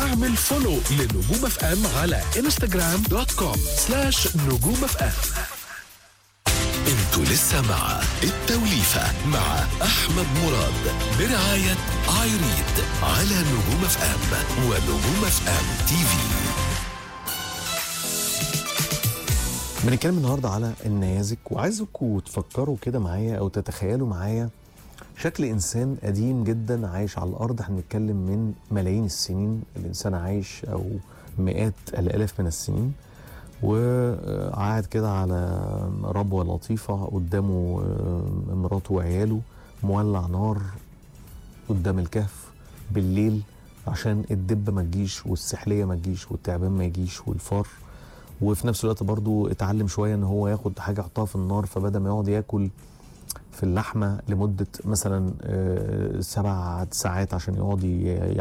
واعمل فولو لنجوم اف ام على انستغرام دوت كوم سلاش نجوم اف ام انتوا لسه مع التوليفة مع احمد مراد برعاية ايريد على نجوم اف ام ونجوم اف ام تي في بنتكلم النهارده على النيازك وعايزكم تفكروا كده معايا او تتخيلوا معايا شكل انسان قديم جدا عايش على الارض احنا بنتكلم من ملايين السنين الانسان عايش او مئات الالاف من السنين وقاعد كده على ربوه لطيفه قدامه آه، مراته وعياله مولع نار قدام الكهف بالليل عشان الدبه ما تجيش والسحليه ما تجيش والتعبان ما يجيش والفار وفي نفس الوقت برضو اتعلم شويه ان هو ياخد حاجه يحطها في النار فبدا ما يقعد ياكل في اللحمه لمده مثلا آه، سبع ساعات عشان يقعد ي-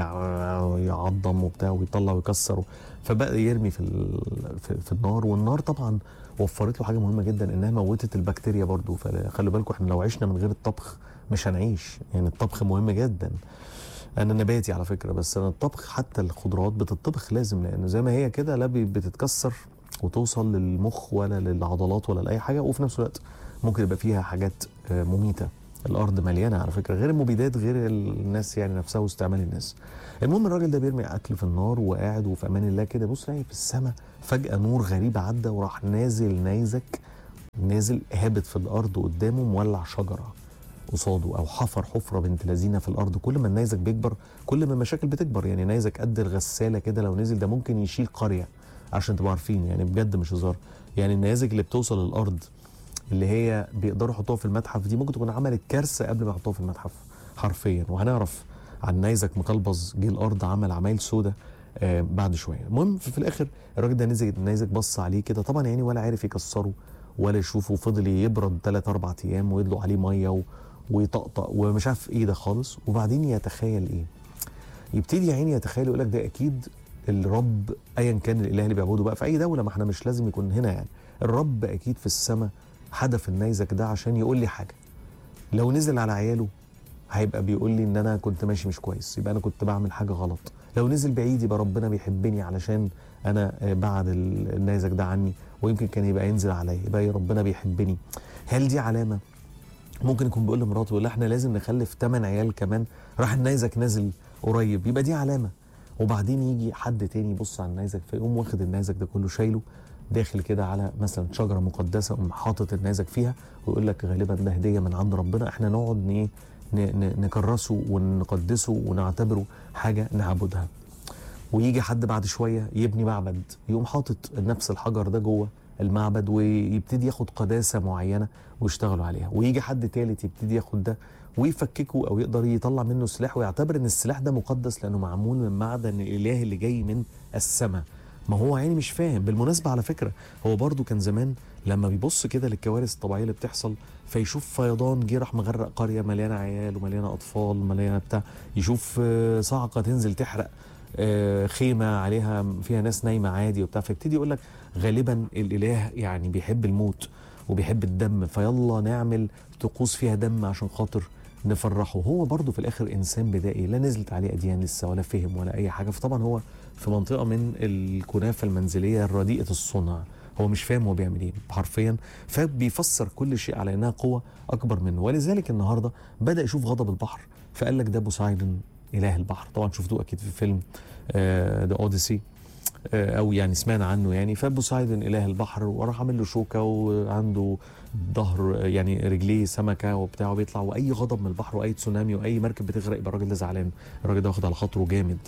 يع- يعضم وبتاع ويطلع ويكسر فبدا يرمي في ال- في- في النار والنار طبعا وفرت له حاجه مهمه جدا انها موتت البكتيريا برضو فخلوا بالكم احنا لو عشنا من غير الطبخ مش هنعيش يعني الطبخ مهم جدا انا نباتي على فكره بس انا الطبخ حتى الخضروات بتطبخ لازم لانه زي ما هي كده لا بي- بتتكسر وتوصل للمخ ولا للعضلات ولا لاي حاجه وفي نفس الوقت ممكن يبقى فيها حاجات آه، مميته الارض مليانه على فكره غير المبيدات غير الناس يعني نفسها واستعمال الناس المهم الراجل ده بيرمي اكل في النار وقاعد وفي امان الله كده بص لاقي في السماء فجاه نور غريب عدى وراح نازل نيزك نازل هابط في الارض قدامه مولع شجره قصاده او حفر حفره بنت لذينه في الارض كل ما النيزك بيكبر كل ما المشاكل بتكبر يعني نيزك قد الغساله كده لو نزل ده ممكن يشيل قريه عشان تبقوا عارفين يعني بجد مش هزار يعني النيازك اللي بتوصل للارض اللي هي بيقدروا يحطوها في المتحف دي ممكن تكون عملت كارثه قبل ما يحطوها في المتحف حرفيا وهنعرف عن نيزك مقلبز جه الارض عمل عمايل سودة آه بعد شويه المهم في, في الاخر الراجل ده نزل النيزك بص عليه كده طبعا يعني ولا عارف يكسره ولا يشوفه فضل يبرد 3 4 ايام ويدلق عليه ميه و... ويطقطق ومش عارف ايه ده خالص وبعدين يتخيل ايه يبتدي يا عيني يتخيل يقول لك ده اكيد الرب ايا كان الاله اللي بيعبده بقى في اي دوله ما احنا مش لازم يكون هنا يعني الرب اكيد في السماء حدف النيزك ده عشان يقول لي حاجه لو نزل على عياله هيبقى بيقول لي ان انا كنت ماشي مش كويس يبقى انا كنت بعمل حاجه غلط لو نزل بعيد يبقى ربنا بيحبني علشان انا آه، بعد ال- النيزك ده عني ويمكن كان يبقى ينزل عليا يبقى ربنا بيحبني هل دي علامه ممكن يكون بيقول لمراته يقول لها احنا لازم نخلف 8 عيال كمان راح النيزك نازل قريب يبقى دي علامه وبعدين يجي حد تاني يبص على النيزك فيقوم واخد النيزك ده كله شايله داخل كده على مثلا شجره مقدسه قوم حاطط النيزك فيها ويقول لك غالبا ده هديه من عند ربنا احنا نقعد ن- ن- ن- نكرسه ونقدسه ونعتبره حاجه نعبدها ويجي حد بعد شويه يبني معبد يقوم حاطط نفس الحجر ده جوه المعبد ويبتدي ياخد قداسه معينه ويشتغلوا عليها ويجي حد تالت يبتدي ياخد ده ويفككه او يقدر يطلع منه سلاح ويعتبر ان السلاح ده مقدس لانه معمول من معدن الاله اللي جاي من السماء ما هو عيني مش فاهم بالمناسبه على فكره هو برضو كان زمان لما بيبص كده للكوارث الطبيعيه اللي بتحصل فيشوف فيضان جه راح مغرق قريه مليانه عيال ومليانه اطفال مليانه بتاع يشوف آه، صعقه تنزل تحرق آه، خيمه عليها فيها ناس نايمه عادي وبتاع فيبتدي يقول لك غالبا الاله يعني بيحب الموت وبيحب الدم فيلا نعمل طقوس فيها دم عشان خاطر نفرحه هو برضه في الاخر انسان بدائي لا نزلت عليه اديان لسه ولا فهم ولا اي حاجه فطبعا هو في منطقه من الكنافه المنزليه الرديئه الصنع هو مش فاهم هو بيعمل ايه حرفيا فبيفسر كل شيء على انها قوه اكبر منه ولذلك النهارده بدا يشوف غضب البحر فقال لك ده بوسايدن اله البحر طبعا شفتوه اكيد في فيلم ذا اوديسي او يعني سمعنا عنه يعني فبوسايدن اله البحر وراح عامل له شوكه وعنده ظهر يعني رجليه سمكه وبتاع وبيطلع واي غضب من البحر واي تسونامي واي مركب بتغرق يبقى الراجل ده زعلان الراجل ده واخد على خاطره جامد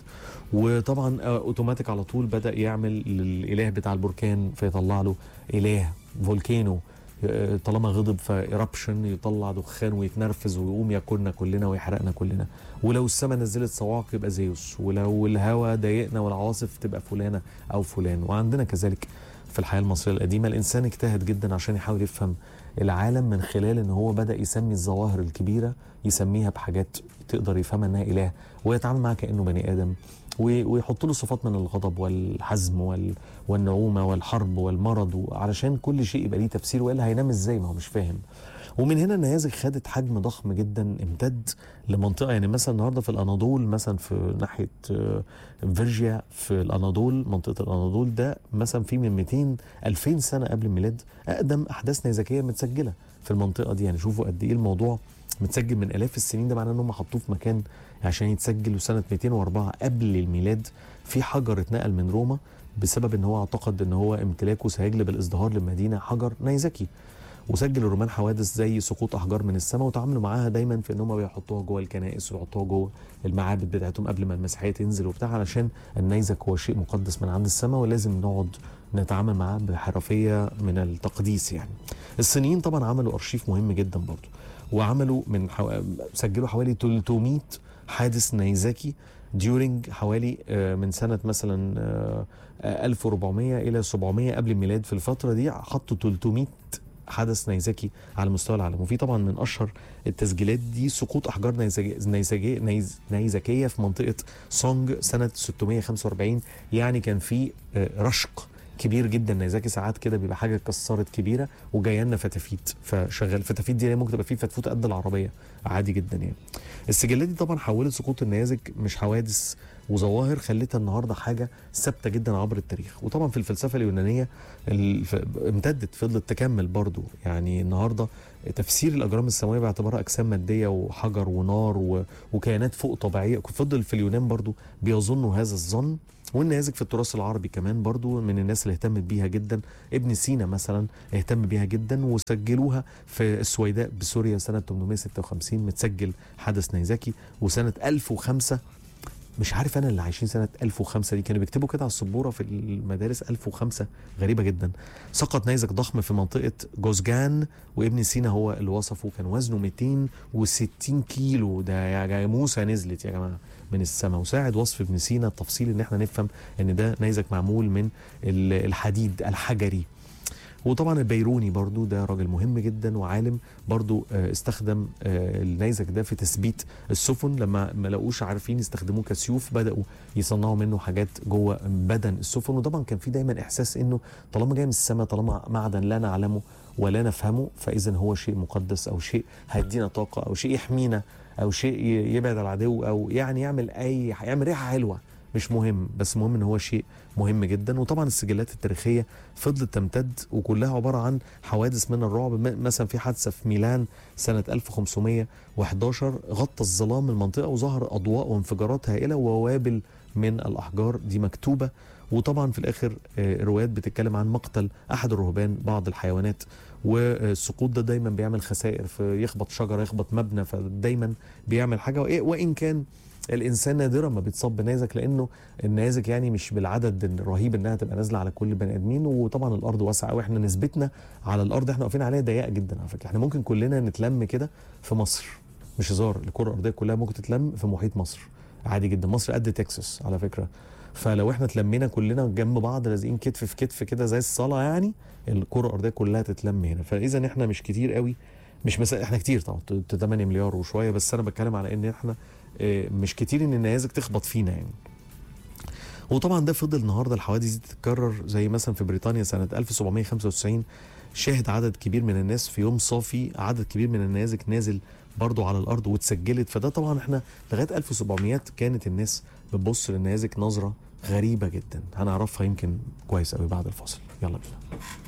وطبعا آه، اوتوماتيك على طول بدا يعمل للاله بتاع البركان فيطلع له اله فولكانو آه، طالما غضب فإربشن يطلع دخان ويتنرفز ويقوم ياكلنا كلنا ويحرقنا كلنا ولو السماء نزلت صواعق يبقى زيوس ولو الهواء ضايقنا والعواصف تبقى فلانه او فلان وعندنا كذلك في الحياه المصريه القديمه الانسان اجتهد جدا عشان يحاول يفهم العالم من خلال ان هو بدا يسمي الظواهر الكبيره يسميها بحاجات تقدر يفهمها انها اله ويتعامل معها كانه بني ادم و- ويحط له صفات من الغضب والحزم وال... والنعومه والحرب والمرض علشان كل شيء يبقى ليه تفسير والا هينام ازاي ما هو مش فاهم ومن هنا النيازك خدت حجم ضخم جدا امتد لمنطقه يعني مثلا النهارده في الاناضول مثلا في ناحيه آه، فيرجيا في الاناضول منطقه الاناضول ده مثلا في من 200 2000 سنه قبل الميلاد اقدم احداث نيزكيه متسجله في المنطقه دي يعني شوفوا قد ايه الموضوع متسجل من الاف السنين ده معناه ان هم حطوه في مكان عشان يتسجل وسنه 204 قبل الميلاد في حجر اتنقل من روما بسبب ان هو اعتقد ان هو امتلاكه سيجلب الازدهار للمدينه حجر نيزكي وسجل الرومان حوادث زي سقوط احجار من السماء وتعاملوا معاها دايما في ان هم بيحطوها جوه الكنائس ويحطوها جوه المعابد بتاعتهم قبل ما المسيحيه تنزل وبتاع علشان النيزك هو شيء مقدس من عند السماء ولازم نقعد نتعامل معاه بحرفيه من التقديس يعني. الصينيين طبعا عملوا ارشيف مهم جدا برضه وعملوا من حو... سجلوا حوالي 300 حادث نيزكي ديورنج حوالي آه، من سنه مثلا آه، آه، 1400 الى 700 قبل الميلاد في الفتره دي حطوا 300 حدث نيزكي على مستوى العالم وفي طبعا من اشهر التسجيلات دي سقوط احجار نيزكيه نيزكيه نيز نيزكيه في منطقه سونج سنه 645 يعني كان في آه، رشق كبير جدا نيزكي ساعات كده بيبقى حاجه اتكسرت كبيره وجايه لنا فتافيت فشغال فتافيت دي ممكن تبقى فيه فتفوت قد العربيه عادي جدا يعني السجلات دي طبعا حولت سقوط النيازك مش حوادث وظواهر خلتها النهارده حاجه ثابته جدا عبر التاريخ وطبعا في الفلسفه اليونانيه الف... امتدت فضلت تكمل برضو يعني النهارده تفسير الاجرام السماويه باعتبارها اجسام ماديه وحجر ونار و... وكيانات فوق طبيعيه فضل في اليونان برضو بيظنوا هذا الظن والنيازك في التراث العربي كمان برضو من الناس اللي اهتمت بيها جدا ابن سينا مثلا اهتم بيها جدا وسجلوها في السويداء بسوريا سنه 856 متسجل حدث نيزكي وسنه 1005 مش عارف انا اللي عايشين سنه 1005 دي كانوا بيكتبوا كده على السبوره في المدارس 1005 غريبه جدا سقط نيزك ضخم في منطقه جوزجان وابن سينا هو اللي وصفه كان وزنه 260 كيلو ده يا جاموسه نزلت يا جماعه من السماء وساعد وصف ابن سينا التفصيل ان احنا نفهم ان ده نيزك معمول من ال- الحديد الحجري وطبعا البيروني برضو ده راجل مهم جدا وعالم برضو آه، استخدم آه، النيزك ده في تثبيت السفن لما ما لقوش عارفين يستخدموه كسيوف بداوا يصنعوا منه حاجات جوه بدن السفن وطبعا كان في دايما احساس انه طالما جاي من السماء طالما معدن لا نعلمه ولا نفهمه فاذا هو شيء مقدس او شيء هيدينا طاقه او شيء يحمينا او شيء ي- يبعد على العدو او يعني يعمل اي يعمل ريحه حلوه مش مهم بس مهم ان هو شيء مهم جدا وطبعا السجلات التاريخيه فضلت تمتد وكلها عباره عن حوادث من الرعب م- مثلا في حادثه في ميلان سنه 1511 غطى الظلام المنطقه وظهر اضواء وانفجارات هائله ووابل من الاحجار دي مكتوبه وطبعا في الاخر آه، روايات بتتكلم عن مقتل احد الرهبان بعض الحيوانات والسقوط ده دايما بيعمل خسائر في يخبط شجره يخبط مبنى فدايما بيعمل حاجه وإيه- وان كان الانسان نادرا ما بيتصاب بنيزك لانه النيازك يعني مش بالعدد الرهيب انها تبقى نازله على كل البني ادمين وطبعا الارض واسعه قوي احنا نسبتنا على الارض احنا واقفين عليها ضيقه جدا على فكره احنا ممكن كلنا نتلم كده في مصر مش هزار الكره الارضيه كلها ممكن تتلم في محيط مصر عادي جدا مصر قد تكساس على فكره فلو احنا اتلمينا كلنا جنب بعض لازقين كتف في كتف كده زي الصلاه يعني الكره الارضيه كلها تتلم هنا فاذا احنا مش كتير قوي مش مثلا احنا كتير طبعا 8 مليار وشويه بس انا بتكلم على ان احنا اه، مش كتير ان النيازك تخبط فينا يعني وطبعا ده فضل النهارده الحوادث دي تتكرر زي مثلا في بريطانيا سنه 1795 شاهد عدد كبير من الناس في يوم صافي عدد كبير من النيازك نازل برضو على الارض واتسجلت فده طبعا احنا لغايه 1700 كانت الناس بتبص للنيازك نظره غريبه جدا هنعرفها يمكن كويس قوي بعد الفاصل يلا بينا